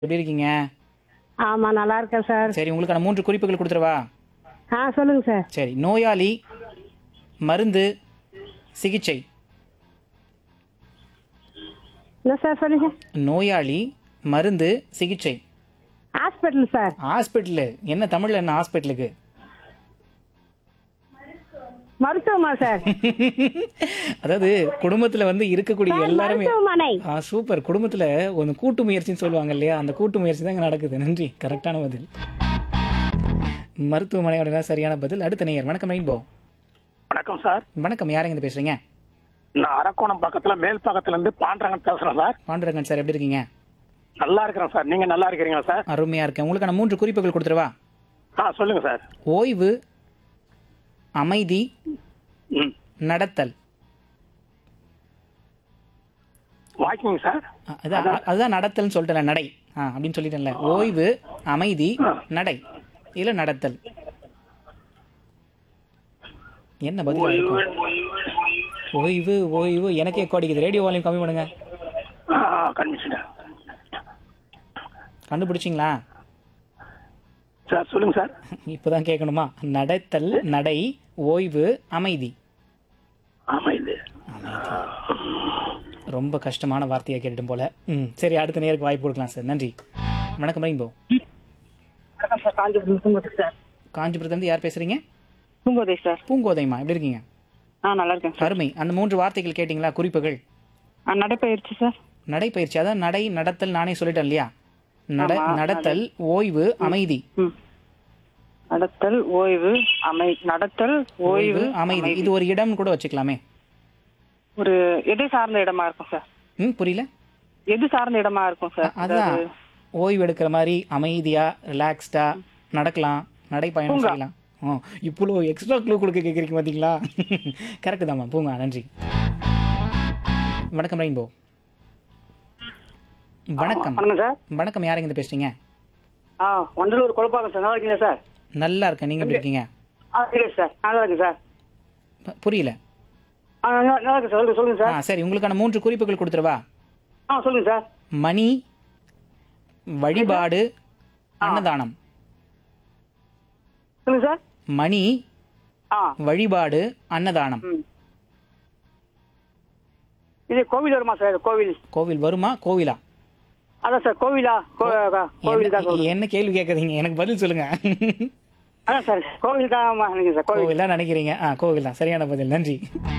எப்படி இருக்கீங்க ஆமா நல்லா இருக்கேன் சார் சரி உங்களுக்கான மூன்று குறிப்புகள் கொடுத்துருவா ஆ சொல்லுங்க சார் சரி நோயாளி மருந்து சிகிச்சை என்ன சார் சொல்லுங்க நோயாளி மருந்து சிகிச்சை ஹாஸ்பிட்டல் சார் ஹாஸ்பிட்டலு என்ன தமிழ்ல என்ன ஹாஸ்பிட்டலுக்கு மருத்துவமா சார் அதாவது குடும்பத்துல வந்து இருக்கக்கூடிய எல்லாருமே மருத்துவமனை ஆ சூப்பர் குடும்பத்துல ஒரு கூட்டு முயற்சின்னு சொல்லுவாங்க இல்லையா அந்த கூட்டு முயற்சி தான் இங்க நடக்குது நன்றி கரெக்டான பதில் மருத்துவமனையோட தான் சரியான பதில் அடுத்த நேயர் வணக்கம் ரெயின்போ வணக்கம் சார் வணக்கம் யாருங்க இருந்து பேசுறீங்க நான் அரக்கோணம் பக்கத்துல மேல் பக்கத்துல இருந்து பாண்டரங்கன் பேசுறேன் சார் பாண்டுரங்கன் சார் எப்படி இருக்கீங்க நல்லா இருக்கிறேன் சார் நீங்க நல்லா இருக்கிறீங்களா சார் அருமையா இருக்கேன் உங்களுக்கான மூன்று குறிப்புகள் கொடுத்துருவா ஆ சொல்லுங்க சார் ஓய்வு அமைதி ம் நடத்தல் வாக்கிங் சார் அ- அதான் அதுதான் நடத்தல்னு சொல்லிட்டேன் நடை ஆ அப்படின்னு சொல்லிட்டேன்ல ஓய்வு அமைதி நடை இல்ல நடத்தல் என்ன பதில் இருக்கும் ஓய்வு ஓய்வு எனக்கே கோடிக்குது ரேடியோ வால்யூம் கம்மி பண்ணுங்க கன்விஷன் கண்டுபிடிச்சிங்களா சார் சொல்லுங்க சார் இப்போதான் கேட்கணுமா நடத்தல் நடை ஓய்வு அமைதி ஆமா இது ரொம்ப கஷ்டமான வார்த்தையை கேட்டுட்டும் போல ம் சரி அடுத்த நேருக்கு வாய்ப்பு கொடுக்கலாம் சார் நன்றி வணக்கம் ரெயின்போ வணக்கம் சார் காஞ்சிபுரம் பூங்கோதை சார் காஞ்சிபுரத்துலேருந்து யார் பேசுறீங்க பூங்கோதை சார் பூங்கோதைமா எப்படி இருக்கீங்க ஆ நல்லா இருக்கேன் சார் அருமை அந்த மூன்று வார்த்தைகள் கேட்டிங்களா குறிப்புகள் ஆ நடைப்பயிற்சி சார் நடைப்பயிற்சி அதான் நடை நடத்தல் நானே சொல்லிட்டேன் இல்லையா நட ஆமா, நடத்தல் ஓய்வு அமைதி ம் நடத்தல் ஓய்வு அமை நடத்தல் ஓய்வு அமைதி இது ஒரு இடம் கூட வச்சுக்கலாமே ஒரு எது சார்ந்த இடமா இருக்கும் சார் ம் புரியல எது சார்ந்த இடமா இருக்கும் சார் அதான் ஓய்வு எடுக்கிற மாதிரி அமைதியா ரிலாக்ஸ்டா நடக்கலாம் நடைப்பயணம் செய்யலாம் ஓ இவ்வளோ எக்ஸ்ட்ரா க்ளூ கொடுக்க கேட்குறீங்க பார்த்தீங்களா கரெக்டு தாம்மா பூங்கா நன்றி வணக்கம் ரெயின்போ வணக்கம் வணக்கம் சார் வணக்கம் யாருங்க இருந்து பேசுறீங்க ஆ வண்டலூர் குழப்பாக்கம் சார் நல்லா இருக்கீங்களா சார் நல்லா இருக்கேன் நீங்க எப்படி இருக்கீங்க ஆ சரி சார் நல்லா இருக்கேன் சார் ப- புரியல ஆ நல்லா நல்லா இருக்கு சார் சொல்லுங்க ஆ சார் சரி உங்களுக்கான மூன்று குறிப்புகள் கொடுத்துருவா ஆ சொல்லுங்க சார் மணி வழிபாடு அன்னதானம் சொல்லுங்க சார் மணி ஆ வழிபாடு அன்னதானம் ம் இது கோவில் வருமா சார் கோவில் கோவில் வருமா கோவிலா அதான் சார் கோவிலா கோ- கோவில் தான் என்ன- என்ன கேள்வி கேட்குறீங்க எனக்கு பதில் சொல்லுங்க அதான் சார் கோவில் தான் நினைக்கிறேன் சார் கோவில் கோவில் தான் நினைக்கிறீங்க ஆ கோவில் தான் சரியான பதில் நன்றி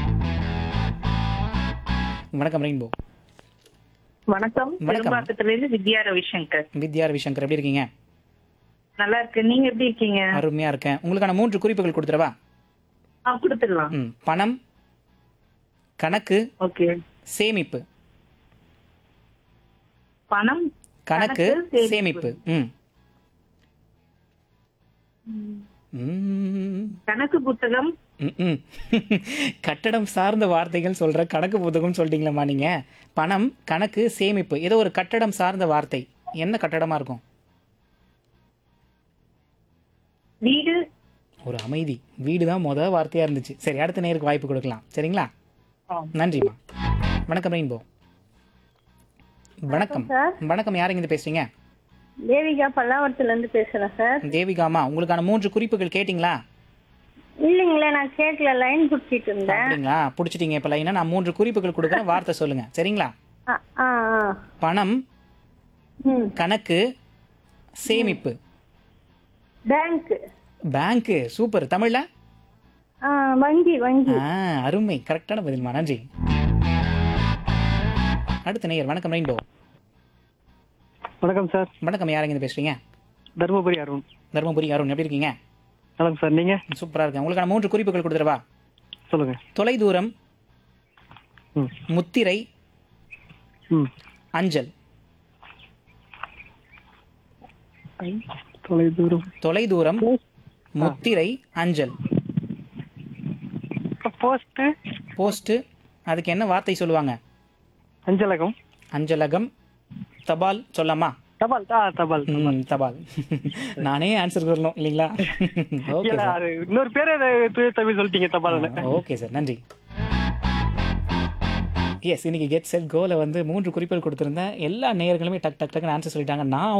வணக்கம் ரெயின்போ வணக்கம் வணக்கம். பெரும்பாக்கத்துல இருந்து வித்யா ரவிசங்கர் வித்யா ரவிசங்கர் எப்படி இருக்கீங்க நல்லா இருக்கு நீங்க எப்படி இருக்கீங்க அருமையா இருக்கேன் உங்களுக்கான மூன்று குறிப்புகள் கொடுத்துருவா ஆ கொடுத்துடலாம் ம் பணம் கணக்கு ஓகே சேமிப்பு பணம் கணக்கு கணக்கு, சேமிப்பு ம் ம் கணக்கு புத்தகம் ம்ம். கட்டடம் சார்ந்த வார்த்தைகள் சொல்ற கணக்கு புத்தகம் சொல்லிட்டீங்களம்மா நீங்க பணம் கணக்கு சேமிப்பு ஏதோ ஒரு கட்டடம் சார்ந்த வார்த்தை என்ன கட்டடமா இருக்கும் வீடு ஒரு அமைதி வீடு தான் முத வார்த்தையா இருந்துச்சு சரி அடுத்த நேருக்கு வாய்ப்பு கொடுக்கலாம் சரிங்களா ஆ. நன்றிம்மா வணக்கம் ரெயின்போ வணக்கம் வணக்கம் யாருங்க இருந்து பேசுறீங்க தேவிகா பல்லாவரத்துல இருந்து பேசுறேன் சார் தேவிகாமா உங்களுக்கான மூன்று குறிப்புகள் கேட்டிங்களா இல்லைங்களே நான் கேட்கல லைன் பிடிச்சிட்டு இருந்தேன் அப்படிங்களா பிடிச்சிட்டீங்க இப்ப லைனா நான் மூன்று குறிப்புகள் கொடுக்குறேன் வார்த்தை சொல்லுங்க சரிங்களா ஆ, ஆ ஆ. பணம் ம் கணக்கு சேமிப்பு பேங்க் பேங்க்கு சூப்பர் தமிழ்ல ஆ வங்கி வங்கி ஆ அருமை கரெக்டான பதில்மா நன்றி அடுத்த நேயர் வணக்கம் ரெயின்போ வணக்கம் சார் வணக்கம் யாருங்க இருந்து பேசுறீங்க தருமபுரி அருண் தருமபுரி அருண் எப்படி இருக்கீங்க வணக்கம் சார் நீங்க சூப்பரா இருக்கேன் உங்களுக்கான மூன்று குறிப்புகள் கொடுத்துருவா சொல்லுங்க தொலைதூரம் ம் முத்திரை ம் அஞ்சல் தொலைதூரம் தொலைதூரம் முத்திரை அஞ்சல் போஸ்ட் போஸ்ட் அதுக்கு என்ன வார்த்தை சொல்லுவாங்க அஞ்சலகம் அஞ்சலகம் தபால் சொல்லாமா தபால் ஆ தபால் ம், தபால் நானே ஆன்சர் சொல்லணும் இல்லைங்களா ஓகே இல்ல, சார் அது இன்னொரு பேரே தூய தமிழ் சொல்லிட்டீங்க தபால் ஓகே சார் நன்றி எஸ் இன்னைக்கு கெட் செட் கோல வந்து மூன்று குறிப்புகள் கொடுத்திருந்தேன் எல்லா நேயர்களுமே டக் டக் டக்குன்னு ஆன்சர் சொல்லிட்டாங்க நான்